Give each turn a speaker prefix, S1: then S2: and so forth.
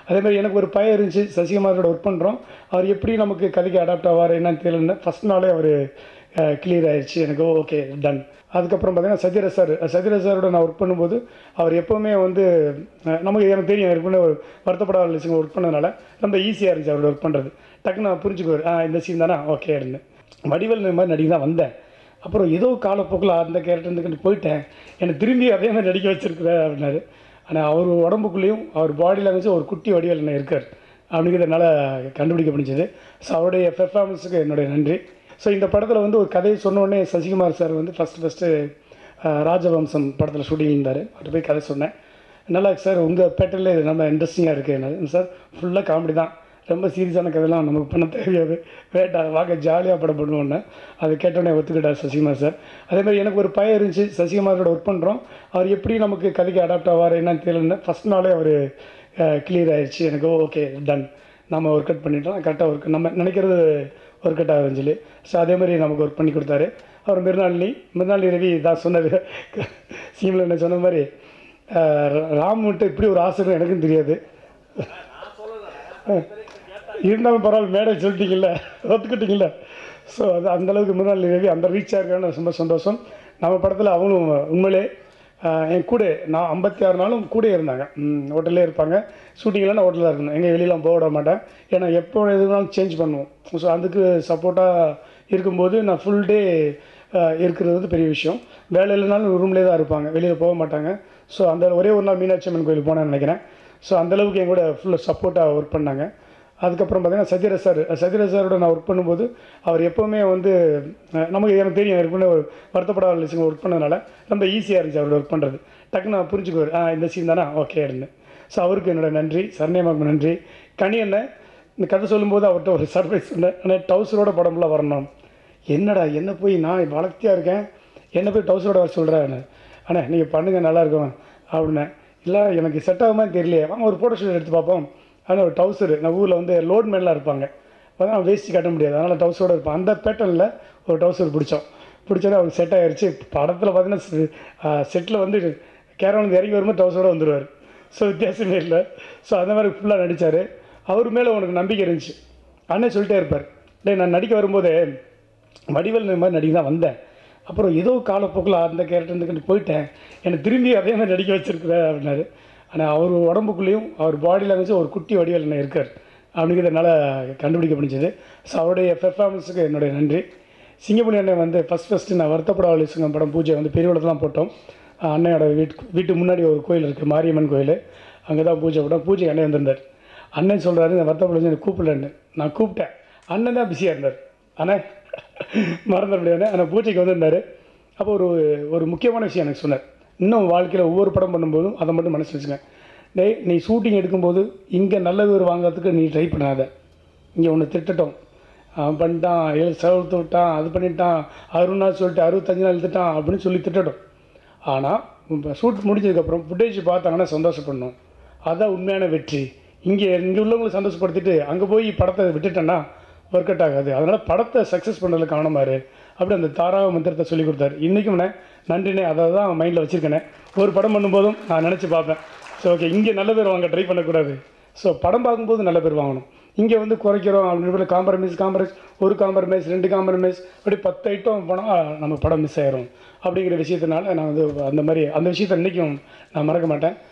S1: அதே மாதிரி எனக்கு ஒரு பயம் இருந்துச்சு சசிகுமாரோட ஒர்க் பண்ணுறோம் அவர் எப்படி நமக்கு கதைக்கு அடாப்ட் ஆவார் என்னன்னு தெரியல ஃபஸ்ட் நாளே அவர் கிளியர் ஆயிடுச்சு எனக்கு ஓகே டன் அதுக்கப்புறம் பார்த்தீங்கன்னா சத்யராஜ் சார் சத்யராஜ் சாரோட நான் ஒர்க் பண்ணும்போது அவர் எப்போவுமே வந்து அஹ், நமக்கு எனக்கு தெரியும் ஏற்கனவே ஒரு வருத்தப்படாத லிசிங்க ஒர்க் பண்ணதுனால ரொம்ப ஈஸியாக இருந்துச்சு அவரோட ஒர்க் பண்ணுறது டக்குன்னு நான் புரிஞ்சுக்குவார் ஆ இந்த சீன் தானே ஓகே இருந்தேன் வடிவேல் இந்த மாதிரி நடிக்க தான் வந்தேன் அப்புறம் ஏதோ காலப்போக்கில் அந்த கேரக்டர் இருந்துக்கிட்டு போயிட்டேன் என்னை திரும்பி அதே மாதிரி நடிக்க வச்சிருக்கிற அப்படின்னாரு ஆனால் அவர் உடம்புக்குள்ளேயும் அவர் பாடி லாங்குவேஜ் ஒரு குட்டி வடிவேல் என்ன இருக்கார் அப்படிங்கிறது என்னால் கண்டுபிடிக்க முடிஞ்சது ஸோ அவருடைய பெர்ஃபார்மன்ஸுக்கு என்னுடைய நன்றி ஸோ இந்த படத்தில் வந்து ஒரு கதையை சொன்ன உடனே சசிகுமார் சார் வந்து ஃபஸ்ட்டு ஃபஸ்ட்டு ராஜவம்சம் படத்தில் ஷூட்டிங் இருந்தார் அவர்கிட்ட போய் கதை சொன்னேன் நல்லா இருக்கு சார் உங்கள் பேட்டர்ல இது நம்ம இன்ட்ரெஸ்டிங்காக இருக்குது சார் ஃபுல்லாக காமெடி தான் ரொம்ப சீரியஸான கதைலாம் நமக்கு பண்ண தேவையாது வேட்டா வாங்க ஜாலியாக படம் பண்ணுவோன்னு அது கேட்டோன்னே ஒத்துக்கிட்டார் சசிகுமார் சார் அதே மாதிரி எனக்கு ஒரு பயம் இருந்துச்சு சசிகுமாரோட ஒர்க் பண்ணுறோம் அவர் எப்படி நமக்கு கதைக்கு அடாப்ட் ஆவார் என்னன்னு தெரியல ஃபஸ்ட் நாளே அவர் கிளியர் ஆயிடுச்சு எனக்கு ஓகே டன் நம்ம ஒர்க் அவுட் பண்ணிட்டோம் கரெக்டாக ஒர்க் நம்ம நினைக்கிறது ஒர்க் அவுட் ஆகுதுன்னு சொல்லி ஸோ அதே மாதிரி நமக்கு ஒர்க் பண்ணி கொடுத்தாரு அவர் மிருநாளினி மிருநாளினி ரவி தான் சொன்னது சீமில் என்ன சொன்ன மாதிரி அஹ், ராம் மட்டும் இப்படி ஒரு ஆசை எனக்கும் தெரியாது இருந்தாலும் பரவாயில்ல மேடை சொல்லிட்டீங்கல்ல ஒத்துக்கிட்டீங்கல்ல ஸோ அது அந்தளவுக்கு முன்னாள் ரவி அந்த ரீச்சாக இருக்கான்னு ரொம்ப சந்தோஷம் நம்ம படத்தில் அவங்களும் உண்மையிலே ஆஹ், என் கூட நான் ஐம்பத்தி ஆறு நாளும் கூட இருந்தாங்க ஹோட்டல்லே இருப்பாங்க ஷூட்டிங்லாம் ஹோட்டலில் இருக்கணும் எங்கள் வெளியெலாம் போக விட மாட்டேன் ஏன்னா எப்போ எதுனாலும் சேஞ்ச் பண்ணுவோம் ஸோ அதுக்கு சப்போர்ட்டாக இருக்கும்போது நான் ஃபுல் டே இருக்கிறது வந்து பெரிய விஷயம் வேலை இல்லைனாலும் ரூம்லேயே தான் இருப்பாங்க வெளியில் போக மாட்டாங்க ஸோ அந்த ஒரே ஒரு நாள் மீனாட்சி அம்மன் கோயில் போனேன்னு நினைக்கிறேன் ஸோ அந்தளவுக்கு என் கூட ஃபுல்லாக சப்போர்ட்டாக ஒர்க் பண்ணாங்க அதுக்கப்புறம் பார்த்தீங்கன்னா சத்யராஜ் சார் சத்யராஜ் சாரோட நான் ஒர்க் பண்ணும்போது அவர் எப்போவுமே வந்து அஹ், நமக்கு எனக்கு தெரியும் ஏற்கனவே ஒரு வருத்தப்படாத லிசிங்க ஒர்க் பண்ணதுனால ரொம்ப ஈஸியாக இருந்துச்சு அவரோட ஒர்க் பண்ணுறது டக்குன்னு நான் புரிஞ்சுக்குவார் ஆ இந்த சீன் தானே ஓகே இருந்தேன் ஸோ அவருக்கு என்னோட நன்றி சரண்யமாக்கு நன்றி கனி அண்ணன் இந்த கதை சொல்லும்போது அவர்கிட்ட ஒரு சர்ப்ரைஸ் சொன்னேன் ஆனால் டவுசரோட படம்ல வரணும் என்னடா என்ன போய் நான் வளர்த்தியாக இருக்கேன் என்ன போய் டவுசரோட வர சொல்கிறேன் அண்ணே நீங்கள் பண்ணுங்கள் நல்லா இருக்கும் அப்படின்னேன் இல்லை எனக்கு செட் ஆகுமா தெரியலையே வாங்க ஒரு ஃபோட்டோ ஷூட் எடுத்து பார்ப்போம் ஆனால் ஒரு டவுசரு நம்ம ஊரில் வந்து லோட் மேலாம் இருப்பாங்க அதான் வேஸ்ட் கட்ட முடியாது அதனால் டவுசரோட இருப்பேன் அந்த பேட்டர்னில் ஒரு டவுசர் பிடிச்சோம் பிடிச்சோன்னே அவருக்கு செட் ஆயிருச்சு படத்தில் பார்த்தீங்கன்னா செட்டில் வந்து கேரவன் இறங்கி வரும்போது டவுசரோட வந்துடுவார் ஸோ வித்தியாசமே இல்லை ஸோ அந்த மாதிரி ஃபுல்லாக நடித்தார் அவர் மேலே உனக்கு நம்பிக்கை இருந்துச்சு அண்ணன் சொல்லிட்டே இருப்பார் டேய் நான் நடிக்க வரும்போதே வடிவேல் இந்த மாதிரி நடிக்க தான் வந்தேன் அப்புறம் ஏதோ காலப்போக்கில் அந்த கேரக்டர் இருந்துக்கிட்டு போயிட்டேன் என்னை திரும்பி அதே மாதிரி நடிக்க வச்சிருக்கிற அப்படின்னாரு ஆனால் அவர் உடம்புக்குள்ளேயும் அவர் பாடி லாங்குவேஜ் ஒரு குட்டி வடிவேல் என்ன இருக்கார் அப்படிங்கிறது என்னால் கண்டுபிடிக்க முடிஞ்சது ஸோ அவருடைய பெர்ஃபார்மன்ஸுக்கு என்னுடைய நன்றி சிங்கப்பூர் அண்ணன் வந்து ஃபஸ்ட் ஃபஸ்ட்டு நான் வருத்தப்படாவலி சிங்கம் படம் பூஜை வந்து பெரியவளத்தில் தான் போட்டோம் அஹ் அண்ணையோட வீட்டு வீட்டு முன்னாடி ஒரு கோயில் இருக்குது மாரியம்மன் கோயில் அங்கே தான் பூஜை போட்டோம் பூஜை அண்ணன் வந்திருந்தார் அண்ணன் சொல்கிறாரு இந்த வருத்தப்படாத எனக்கு கூப்பிடலன்னு நான் கூப்பிட்டேன் அண்ணன் தான் பிஸியாக இருந்தார் ஆனால் மறந்துட முடியாது ஆனால் பூஜைக்கு வந்திருந்தார் அப்போ ஒரு ஒரு முக்கியமான விஷயம் எனக்கு சொன்னார் இன்னும் வாழ்க்கையில் ஒவ்வொரு படம் பண்ணும்போதும் அதை மட்டும் மனசு வச்சுங்க டேய் நீ ஷூட்டிங் எடுக்கும்போது இங்கே நல்ல பேர் வாங்குறதுக்கு நீ ட்ரை பண்ணாத இங்கே ஒன்று திட்டட்டும் அவன் பண்ணிட்டான் ஏழு செலவுத்து விட்டான் அது பண்ணிட்டான் அறுபது நாள் சொல்லிட்டு அறுபத்தஞ்சு நாள் இழுத்துட்டான் அப்படின்னு சொல்லி திட்டட்டும் ஆனால் இப்போ ஷூட் முடிஞ்சதுக்கப்புறம் ஃபுட்டேஜ் பார்த்தாங்கன்னா சந்தோஷப்படணும் அதான் உண்மையான வெற்றி இங்கே இங்கே உள்ளவங்களை சந்தோஷப்படுத்திட்டு அங்கே போய் படத்தை விட்டுட்டேன்னா ஒர்க் அவுட் ஆகாது அதனால் படத்தை சக்ஸஸ் பண்ணுறதுல கவனமாரு அப்படி அந்த தாராக மந்திரத்தை சொல்லி கொடுத்தாரு இன்றைக்கும் நன்றினே அதை தான் மைண்டில் வச்சுருக்கேனே ஒரு படம் பண்ணும்போதும் நான் நினச்சி பார்ப்பேன் ஸோ ஓகே இங்கே நல்ல பேர் வாங்க ட்ரை பண்ணக்கூடாது ஸோ படம் பார்க்கும்போது நல்ல பேர் வாங்கணும் இங்கே வந்து குறைக்கிறோம் அப்படின்னு காம்ப்ரமைஸ் காம்ப்ரமைஸ் ஒரு காம்ப்ரமைஸ் ரெண்டு காம்ப்ரமைஸ் அப்படி பத்து ஐட்டம் போனால் நம்ம படம் மிஸ் ஆயிரும் அப்படிங்கிற விஷயத்தினால நான் வந்து அந்த மாதிரி அந்த விஷயத்தை இன்றைக்கும் நான் மறக்க மாட்டேன்